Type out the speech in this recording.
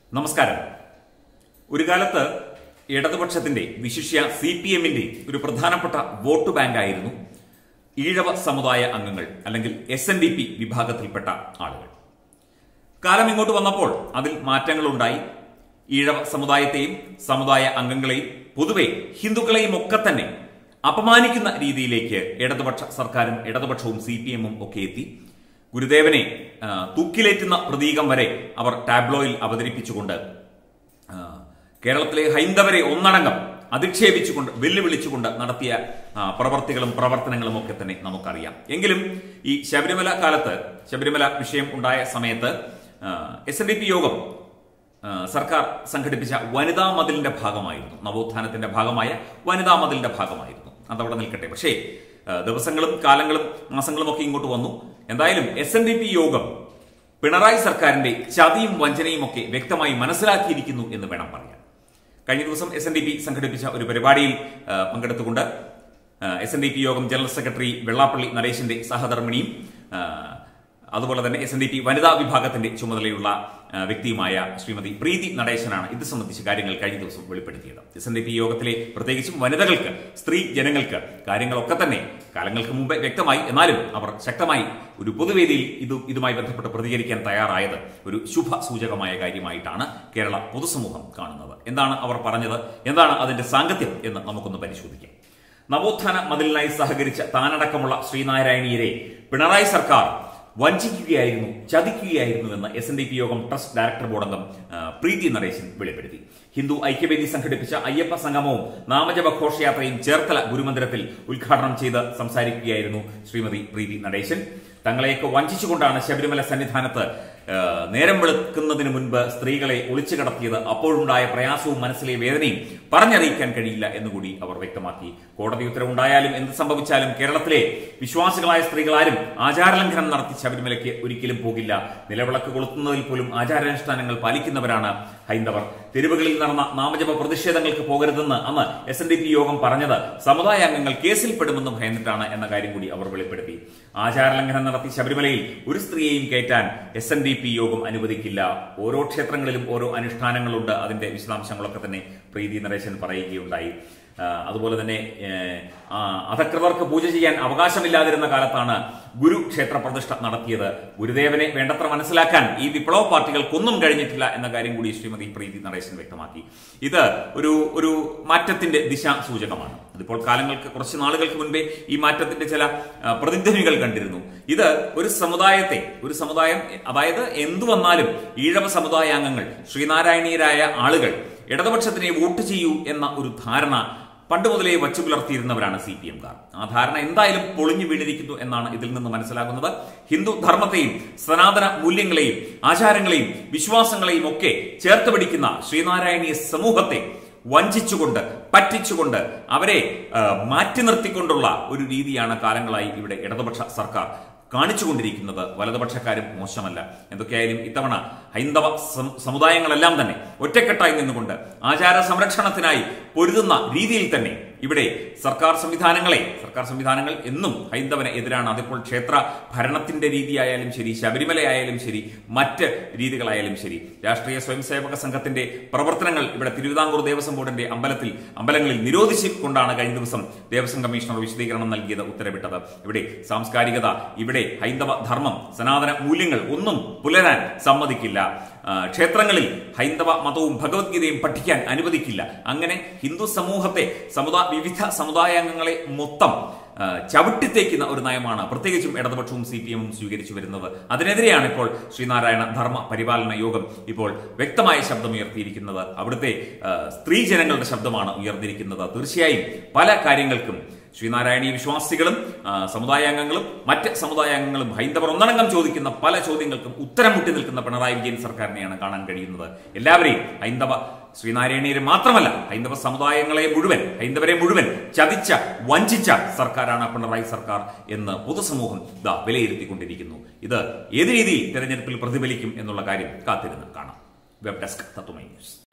നമസ്കാരം ഒരു കാലത്ത് ഇടതുപക്ഷത്തിന്റെ വിശിഷ്യ സി പി എമ്മിന്റെ ഒരു പ്രധാനപ്പെട്ട വോട്ട് ബാങ്കായിരുന്നു ഈഴവ സമുദായ അംഗങ്ങൾ അല്ലെങ്കിൽ എസ് എൻ ഡി പി വിഭാഗത്തിൽപ്പെട്ട ആളുകൾ കാലം ഇങ്ങോട്ട് വന്നപ്പോൾ അതിൽ മാറ്റങ്ങളുണ്ടായി ഈഴവ സമുദായത്തെയും സമുദായ അംഗങ്ങളെയും പൊതുവെ ഹിന്ദുക്കളെയും ഒക്കെ തന്നെ അപമാനിക്കുന്ന രീതിയിലേക്ക് ഇടതുപക്ഷ സർക്കാരും ഇടതുപക്ഷവും സി പി എമ്മും ഒക്കെ എത്തി ഗുരുദേവനെ ആ, തൂക്കിലേറ്റുന്ന പ്രതീകം വരെ അവർ ടാബ്ലോയിൽ അവതരിപ്പിച്ചുകൊണ്ട് ആ, കേരളത്തിലെ ഹൈന്ദവരെ ഒന്നടങ്കം അധിക്ഷേപിച്ചുകൊണ്ട് വെല്ലുവിളിച്ചുകൊണ്ട് നടത്തിയ ആ, പ്രവർത്തികളും പ്രവർത്തനങ്ങളും ഒക്കെ തന്നെ നമുക്കറിയാം എങ്കിലും ഈ ശബരിമല കാലത്ത് ശബരിമല വിഷയം ഉണ്ടായ സമയത്ത് എസ് എൻ ഡി പി യോഗം ആ, സർക്കാർ സംഘടിപ്പിച്ച വനിതാ മതിലിന്റെ ഭാഗമായിരുന്നു നവോത്ഥാനത്തിന്റെ ഭാഗമായ വനിതാ മതിലിന്റെ ഭാഗമായിരുന്നു അതവിടെ നിൽക്കട്ടെ പക്ഷേ ആ, ദിവസങ്ങളും കാലങ്ങളും മാസങ്ങളും ഒക്കെ ഇങ്ങോട്ട് വന്നു എന്തായാലും എസ് എൻ ഡി പി യോഗം പിണറായി സർക്കാരിന്റെ ചതിയും വഞ്ചനയും ഒക്കെ വ്യക്തമായി മനസ്സിലാക്കിയിരിക്കുന്നു എന്ന് വേണം പറയാൻ കഴിഞ്ഞ ദിവസം എസ് എൻ ഡി പി സംഘടിപ്പിച്ച ഒരു പരിപാടിയിൽ ആ, പങ്കെടുത്തുകൊണ്ട് എസ് എൻ ഡി പി യോഗം ജനറൽ സെക്രട്ടറി വെള്ളാപ്പള്ളി നരേശന്റെ സഹധർമ്മിണിയും ആ, അതുപോലെ തന്നെ എസ് എൻ ഡി പി വനിതാ വിഭാഗത്തിന്റെ ചുമതലയുള്ള ആ, വ്യക്തിയുമായ ശ്രീമതി പ്രീതി നടേശനാണ് ഇത് സംബന്ധിച്ച് കാര്യങ്ങൾ കഴിഞ്ഞ ദിവസം വെളിപ്പെടുത്തിയത് എസ് എൻ ഡി പി യോഗത്തിലെ പ്രത്യേകിച്ചും വനിതകൾക്ക് സ്ത്രീ ജനങ്ങൾക്ക് കാര്യങ്ങളൊക്കെ തന്നെ കാലങ്ങൾക്ക് മുമ്പേ വ്യക്തമായി എന്നാലും അവർ ശക്തമായി ഒരു പൊതുവേദിയിൽ ഇത് ഇതുമായി ബന്ധപ്പെട്ട് പ്രതികരിക്കാൻ തയ്യാറായത് ഒരു ശുഭ സൂചകമായ കാര്യമായിട്ടാണ് കേരള പൊതുസമൂഹം കാണുന്നത് എന്താണ് അവർ പറഞ്ഞത് എന്താണ് അതിന്റെ സാങ്കത്യം എന്ന് നമുക്കൊന്ന് പരിശോധിക്കാം നവോത്ഥാന മതിലിനായി സഹകരിച്ച താനടക്കമുള്ള ശ്രീനാരായണീയരെ പിണറായി സർക്കാർ വഞ്ചിക്കുകയായിരുന്നു ചതിക്കുകയായിരുന്നു എന്ന് എസ് എൻ ഡി പി യോഗം ട്രസ്റ്റ് ഡയറക്ടർ ബോർഡ് അംഗം ആ, പ്രീതി നടേശൻ വെളിപ്പെടുത്തി ഹിന്ദു ഐക്യവേദി സംഘടിപ്പിച്ച അയ്യപ്പ സംഗമവും നാമജപ ഘോഷയാത്രയും ചേർത്തല ഗുരുമന്ദിരത്തിൽ ഉദ്ഘാടനം ചെയ്ത് സംസാരിക്കുകയായിരുന്നു ശ്രീമതി പ്രീതി നടേശൻ തങ്ങളെയൊക്കെ വഞ്ചിച്ചുകൊണ്ടാണ് ശബരിമല സന്നിധാനത്ത് ആ, നേരം വെളുക്കുന്നതിന് മുൻപ് സ്ത്രീകളെ ഒളിച്ചു കടത്തിയത് അപ്പോഴുണ്ടായ പ്രയാസവും മനസ്സിലെ വേദനയും പറഞ്ഞറിയിക്കാൻ കഴിയില്ല എന്നുകൂടി അവർ വ്യക്തമാക്കി കോടതി ഉത്തരവുണ്ടായാലും എന്ത് സംഭവിച്ചാലും കേരളത്തിലെ വിശ്വാസികളായ സ്ത്രീകളാരും ആചാരലംഘനം നടത്തി ശബരിമലയ്ക്ക് ഒരിക്കലും പോകില്ല നിലവിളക്ക് കൊളുത്തുന്നതിൽ പോലും ആചാരാനുഷ്ഠാനങ്ങൾ പാലിക്കുന്നവരാണ് ഹൈന്ദവർ തെരുവുകളിൽ നടന്ന നാമജപ പ്രതിഷേധങ്ങൾക്ക് പോകരുതെന്ന് അന്ന് എസ് എൻ ഡി പി യോഗം പറഞ്ഞത് സമുദായ അംഗങ്ങൾ കേസിൽപ്പെടുമെന്ന് ഭയന്നിട്ടാണ് എന്ന കാര്യം കൂടി അവർ വെളിപ്പെടുത്തി ആചാരലംഘനം നടത്തി ശബരിമലയിൽ ഒരു സ്ത്രീയെയും കയറ്റാൻ എസ് എൻ ഡി പി യോഗം അനുവദിക്കില്ല ഓരോ ക്ഷേത്രങ്ങളിലും ഓരോ അനുഷ്ഠാനങ്ങളുണ്ട് അതിന്റെ വിശദാംശങ്ങളൊക്കെ തന്നെ പ്രീതി നരേശൻ പറയുകയുണ്ടായി ആ, അതുപോലെ തന്നെ ഏ, ആ, അധകൃതർക്ക് പൂജ ചെയ്യാൻ അവകാശമില്ലാതിരുന്ന കാലത്താണ് ഗുരു ക്ഷേത്ര പ്രതിഷ്ഠ നടത്തിയത് ഗുരുദേവനെ വേണ്ടത്ര മനസ്സിലാക്കാൻ ഈ വിപ്ലവ പാർട്ടികൾക്കൊന്നും കഴിഞ്ഞിട്ടില്ല എന്ന കാര്യം കൂടി ശ്രീമതി പ്രീതി നടേശൻ വ്യക്തമാക്കി ഇത് ഒരു ഒരു മാറ്റത്തിന്റെ ദിശാസൂചകമാണ് അതിപ്പോൾ കാലങ്ങൾക്ക് കുറച്ച് നാളുകൾക്ക് മുൻപേ ഈ മാറ്റത്തിന്റെ ചില ആ, പ്രതിധ്വനികൾ കണ്ടിരുന്നു ഇത് ഒരു സമുദായത്തെ ഒരു സമുദായം അതായത് എന്തു വന്നാലും ഈഴവ സമുദായാംഗങ്ങൾ ശ്രീനാരായണീയരായ ആളുകൾ ഇടതുപക്ഷത്തിനെ വോട്ട് ചെയ്യൂ എന്ന ഒരു ധാരണ പണ്ട് മുതലേ വച്ചു പുലർത്തിയിരുന്നവരാണ് സി പി എംകാർ ആ ധാരണ എന്തായാലും പൊളിഞ്ഞു വീണിരിക്കുന്നു എന്നാണ് ഇതിൽ നിന്ന് മനസ്സിലാകുന്നത് ഹിന്ദു ധർമ്മത്തെയും സനാതന മൂല്യങ്ങളെയും ആചാരങ്ങളെയും വിശ്വാസങ്ങളെയും ഒക്കെ ചേർത്ത് പിടിക്കുന്ന ശ്രീനാരായണീയ സമൂഹത്തെ വഞ്ചിച്ചുകൊണ്ട് പറ്റിച്ചുകൊണ്ട് അവരെ ആ, മാറ്റി നിർത്തിക്കൊണ്ടുള്ള ഒരു രീതിയാണ് കാലങ്ങളായി ഇവിടെ ഇടതുപക്ഷ സർക്കാർ കാണിച്ചുകൊണ്ടിരിക്കുന്നത് വലതുപക്ഷക്കാരും മോശമല്ല എന്തൊക്കെയായാലും ഇത്തവണ ഹൈന്ദവ സം- സമുദായങ്ങളെല്ലാം തന്നെ ഒറ്റക്കെട്ടായി നിന്നുകൊണ്ട് ആചാര സംരക്ഷണത്തിനായി പൊരുതുന്ന രീതിയിൽ തന്നെ ഇവിടെ സർക്കാർ സംവിധാനങ്ങളെ സർക്കാർ സംവിധാനങ്ങൾ എന്നും ഹൈന്ദവന് എതിരാണ് അതിപ്പോൾ ക്ഷേത്ര ഭരണത്തിന്റെ രീതിയായാലും ശരി ശബരിമല ആയാലും ശരി മറ്റ് രീതികളായാലും ശരി രാഷ്ട്രീയ സ്വയംസേവക സംഘത്തിന്റെ പ്രവർത്തനങ്ങൾ ഇവിടെ തിരുവിതാംകൂർ ദേവസ്വം ബോർഡിന്റെ അമ്പലത്തിൽ അമ്പലങ്ങളിൽ നിരോധിച്ചുകൊണ്ടാണ് കഴിഞ്ഞ ദിവസം ദേവസ്വം കമ്മീഷണർ വിശദീകരണം നൽകിയത് ഉത്തരവിട്ടത് ഇവിടെ സാംസ്കാരികത ഇവിടെ ഹൈന്ദവ ധർമ്മം സനാതന മൂല്യങ്ങൾ ഒന്നും പുലരാൻ സമ്മതിക്കില്ല ആ, ക്ഷേത്രങ്ങളിൽ ഹൈന്ദവ മതവും ഭഗവത്ഗീതയും പഠിക്കാൻ അനുവദിക്കില്ല അങ്ങനെ ഹിന്ദു സമൂഹത്തെ സമുദായ വിവിധ സമുദായാംഗങ്ങളെ മൊത്തം ആ, ചവിട്ടിത്തേക്കുന്ന ഒരു നയമാണ് പ്രത്യേകിച്ചും ഇടതുപക്ഷവും സി പി എമ്മും സ്വീകരിച്ചു വരുന്നത് അതിനെതിരെയാണ് ഇപ്പോൾ ശ്രീനാരായണ ധർമ്മ പരിപാലന യോഗം ഇപ്പോൾ വ്യക്തമായ ശബ്ദം ഉയർത്തിയിരിക്കുന്നത് അവിടുത്തെ ആ, സ്ത്രീ ജനങ്ങളുടെ ശബ്ദമാണ് ഉയർന്നിരിക്കുന്നത് തീർച്ചയായും പല കാര്യങ്ങൾക്കും ശ്രീനാരായണീയ വിശ്വാസികളും ആ, സമുദായാംഗങ്ങളും മറ്റ് സമുദായാംഗങ്ങളും ഹൈന്ദവർ ഒന്നടങ്കം ചോദിക്കുന്ന പല ചോദ്യങ്ങൾക്കും ഉത്തരം മുട്ടി നിൽക്കുന്ന പിണറായി വിജയൻ സർക്കാരിനെയാണ് കാണാൻ കഴിയുന്നത് എല്ലാവരെയും ഹൈന്ദവ ശ്രീനാരായണീയരെ മാത്രമല്ല ഹൈന്ദവ സമുദായങ്ങളെ മുഴുവൻ ഹൈന്ദവരെ മുഴുവൻ ചതിച്ച വഞ്ചിച്ച സർക്കാരാണ് പിണറായി സർക്കാർ എന്ന് പൊതുസമൂഹം ഇതാ വിലയിരുത്തിക്കൊണ്ടിരിക്കുന്നു ഇത് ഏത് രീതിയിൽ തെരഞ്ഞെടുപ്പിൽ പ്രതിഫലിക്കും എന്നുള്ള കാര്യം കാത്തിരുന്ന് കാണാം വെബ് ഡെസ്ക് തത്വമൈ ന്യൂസ്